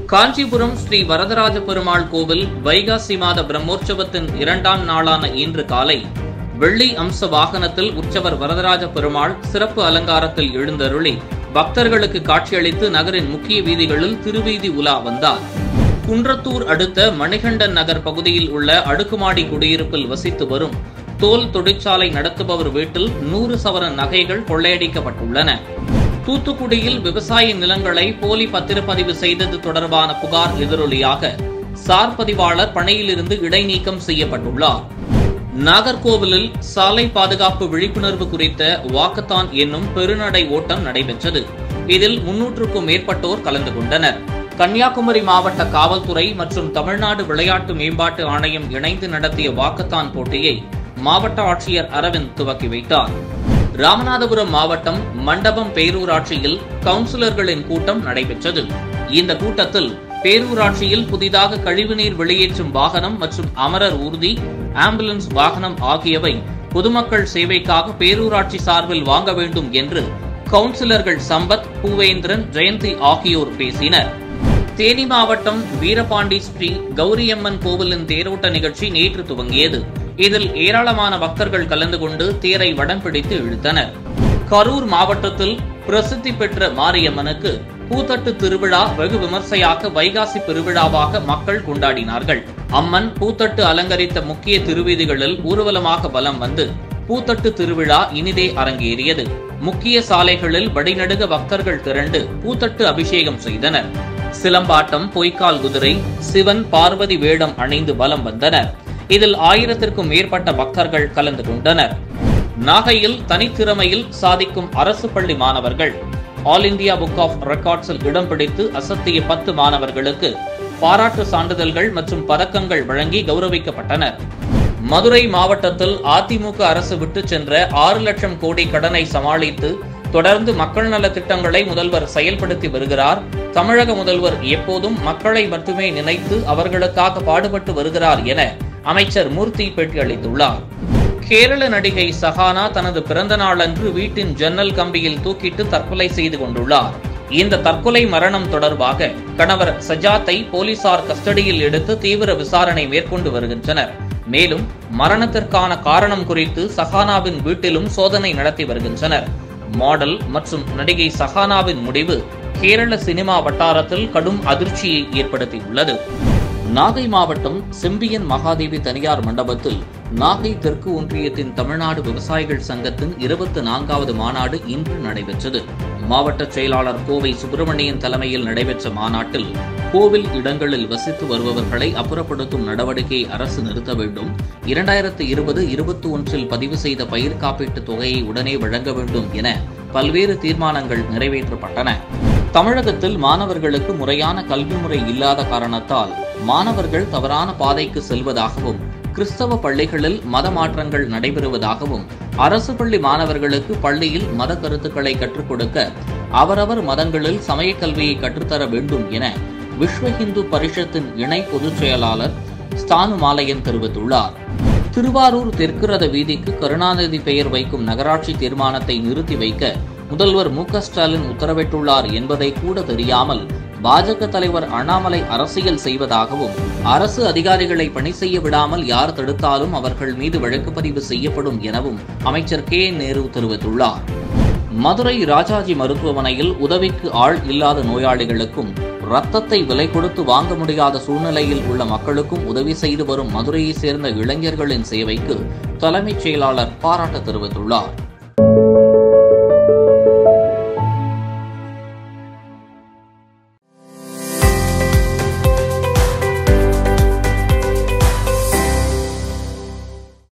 காஞ்சிபுரம் ஸ்ரீ வரதராஜ பெருமாள் கோவில் வைகாசி மாத பிரம்மோற்சவத்தின் இரண்டாம் நாளான இன்று காலை வெள்ளி அம்ச வாகனத்தில் உற்சவர் வரதராஜ பெருமாள் சிறப்பு அலங்காரத்தில் எழுந்தருளி பக்தர்களுக்கு காட்சியளித்து நகரின் முக்கிய வீதிகளில் திருவீதி உலா வந்தார் குன்றத்தூர் அடுத்த மணிகண்டன் நகர் பகுதியில் உள்ள அடுக்குமாடி குடியிருப்பில் வசித்து வரும் தோல் தொழிற்சாலை நடத்துபவர் வீட்டில் நூறு சவரன் நகைகள் கொள்ளையடிக்கப்பட்டுள்ளன தூத்துக்குடியில் விவசாய நிலங்களை போலி பத்திரப்பதிவு செய்தது தொடர்பான புகார் எதிரொலியாக சார் பதிவாளர் பணியிலிருந்து இடைநீக்கம் செய்யப்பட்டுள்ளார் நாகர்கோவிலில் சாலை பாதுகாப்பு விழிப்புணர்வு குறித்த வாக்கத்தான் என்னும் பெருநடை ஓட்டம் நடைபெற்றது இதில் முன்னூற்றுக்கும் மேற்பட்டோர் கலந்து கொண்டனர் கன்னியாகுமரி மாவட்ட காவல்துறை மற்றும் தமிழ்நாடு விளையாட்டு மேம்பாட்டு ஆணையம் இணைந்து நடத்திய வாக்கத்தான் போட்டியை மாவட்ட ஆட்சியர் அரவிந்த் துவக்கி வைத்தார் ராமநாதபுரம் மாவட்டம் மண்டபம் பேரூராட்சியில் கவுன்சிலர்களின் கூட்டம் நடைபெற்றது இந்த கூட்டத்தில் பேரூராட்சியில் புதிதாக கழிவுநீர் வெளியேற்றும் வாகனம் மற்றும் அமரர் ஊர்தி ஆம்புலன்ஸ் வாகனம் ஆகியவை பொதுமக்கள் சேவைக்காக பேரூராட்சி சார்பில் வாங்க வேண்டும் என்று கவுன்சிலர்கள் சம்பத் பூவேந்திரன் ஜெயந்தி ஆகியோர் பேசினர் தேனி மாவட்டம் வீரபாண்டி ஸ்ரீ கௌரியம்மன் கோவிலின் தேரோட்ட நிகழ்ச்சி நேற்று துவங்கியது இதில் ஏராளமான பக்தர்கள் கலந்து கொண்டு தேரை வடம் பிடித்து இழுத்தனர் கரூர் மாவட்டத்தில் பிரசித்தி பெற்ற மாரியம்மனுக்கு பூத்தட்டு திருவிழா வெகு விமர்சையாக வைகாசி பெருவிழாவாக மக்கள் கொண்டாடினார்கள் அம்மன் பூத்தட்டு அலங்கரித்த முக்கிய திருவீதிகளில் ஊர்வலமாக வலம் வந்து பூத்தட்டு திருவிழா இனிதே அரங்கேறியது முக்கிய சாலைகளில் வழிநடுக பக்தர்கள் திரண்டு பூத்தட்டு அபிஷேகம் செய்தனர் சிலம்பாட்டம் பொய்க்கால் குதிரை சிவன் பார்வதி வேடம் அணிந்து வலம் வந்தனர் இதில் ஆயிரத்திற்கும் மேற்பட்ட பக்தர்கள் கலந்து கொண்டனர் நாகையில் தனித்திறமையில் சாதிக்கும் அரசு பள்ளி மாணவர்கள் ஆல் இந்தியா புக் ஆஃப் ரெக்கார்ட்ஸில் இடம் பிடித்து அசத்திய பத்து மாணவர்களுக்கு பாராட்டு சான்றிதழ்கள் மற்றும் பதக்கங்கள் வழங்கி கௌரவிக்கப்பட்டனர் மதுரை மாவட்டத்தில் அதிமுக அரசு விட்டுச் சென்ற ஆறு லட்சம் கோடி கடனை சமாளித்து தொடர்ந்து மக்கள் நல திட்டங்களை முதல்வர் செயல்படுத்தி வருகிறார் தமிழக முதல்வர் எப்போதும் மக்களை மட்டுமே நினைத்து அவர்களுக்காக பாடுபட்டு வருகிறார் என அமைச்சர் மூர்த்தி பேட்டியளித்துள்ளார் கேரள நடிகை சஹானா தனது பிறந்த நாளன்று வீட்டின் ஜன்னல் கம்பியில் தூக்கிட்டு தற்கொலை செய்து கொண்டுள்ளார் இந்த தற்கொலை மரணம் தொடர்பாக கணவர் சஜாத்தை போலீசார் கஸ்டடியில் எடுத்து தீவிர விசாரணை மேற்கொண்டு வருகின்றனர் மேலும் மரணத்திற்கான காரணம் குறித்து சஹானாவின் வீட்டிலும் சோதனை நடத்தி வருகின்றனர் மாடல் மற்றும் நடிகை சஹானாவின் முடிவு கேரள சினிமா வட்டாரத்தில் கடும் அதிர்ச்சியை ஏற்படுத்தியுள்ளது நாகை மாவட்டம் செம்பியன் மகாதேவி தனியார் மண்டபத்தில் நாகை தெற்கு ஒன்றியத்தின் தமிழ்நாடு விவசாயிகள் சங்கத்தின் இருபத்தி நான்காவது மாநாடு இன்று நடைபெற்றது மாவட்ட செயலாளர் கோவை சுப்பிரமணியன் தலைமையில் நடைபெற்ற மாநாட்டில் கோவில் இடங்களில் வசித்து வருபவர்களை அப்புறப்படுத்தும் நடவடிக்கையை அரசு நிறுத்த வேண்டும் இரண்டாயிரத்து இருபது இருபத்தி ஒன்றில் பதிவு செய்த பயிர் காப்பீட்டுத் தொகையை உடனே வழங்க வேண்டும் என பல்வேறு தீர்மானங்கள் நிறைவேற்றப்பட்டன தமிழகத்தில் மாணவர்களுக்கு முறையான கல்வி முறை இல்லாத காரணத்தால் மாணவர்கள் தவறான பாதைக்கு செல்வதாகவும் கிறிஸ்தவ பள்ளிகளில் மத மாற்றங்கள் நடைபெறுவதாகவும் அரசு பள்ளி மாணவர்களுக்கு பள்ளியில் மத கருத்துக்களை கற்றுக் கொடுக்க அவரவர் மதங்களில் சமய கல்வியை கற்றுத்தர வேண்டும் என விஸ்வ இந்து பரிஷத்தின் இணை பொதுச் செயலாளர் ஸ்தானு மாலையன் தெரிவித்துள்ளார் திருவாரூர் தெற்கு ரத வீதிக்கு கருணாநிதி பெயர் வைக்கும் நகராட்சி தீர்மானத்தை நிறுத்தி வைக்க முதல்வர் மு ஸ்டாலின் உத்தரவிட்டுள்ளார் என்பதை கூட தெரியாமல் பாஜக தலைவர் அண்ணாமலை அரசியல் செய்வதாகவும் அரசு அதிகாரிகளை பணி செய்ய விடாமல் யார் தடுத்தாலும் அவர்கள் மீது வழக்கு பதிவு செய்யப்படும் எனவும் அமைச்சர் கே நேரு தெரிவித்துள்ளார் மதுரை ராஜாஜி மருத்துவமனையில் உதவிக்கு ஆள் இல்லாத நோயாளிகளுக்கும் ரத்தத்தை விலை கொடுத்து வாங்க முடியாத சூழ்நிலையில் உள்ள மக்களுக்கும் உதவி செய்து வரும் மதுரையைச் சேர்ந்த இளைஞர்களின் சேவைக்கு தலைமைச் செயலாளர் பாராட்டு தெரிவித்துள்ளார்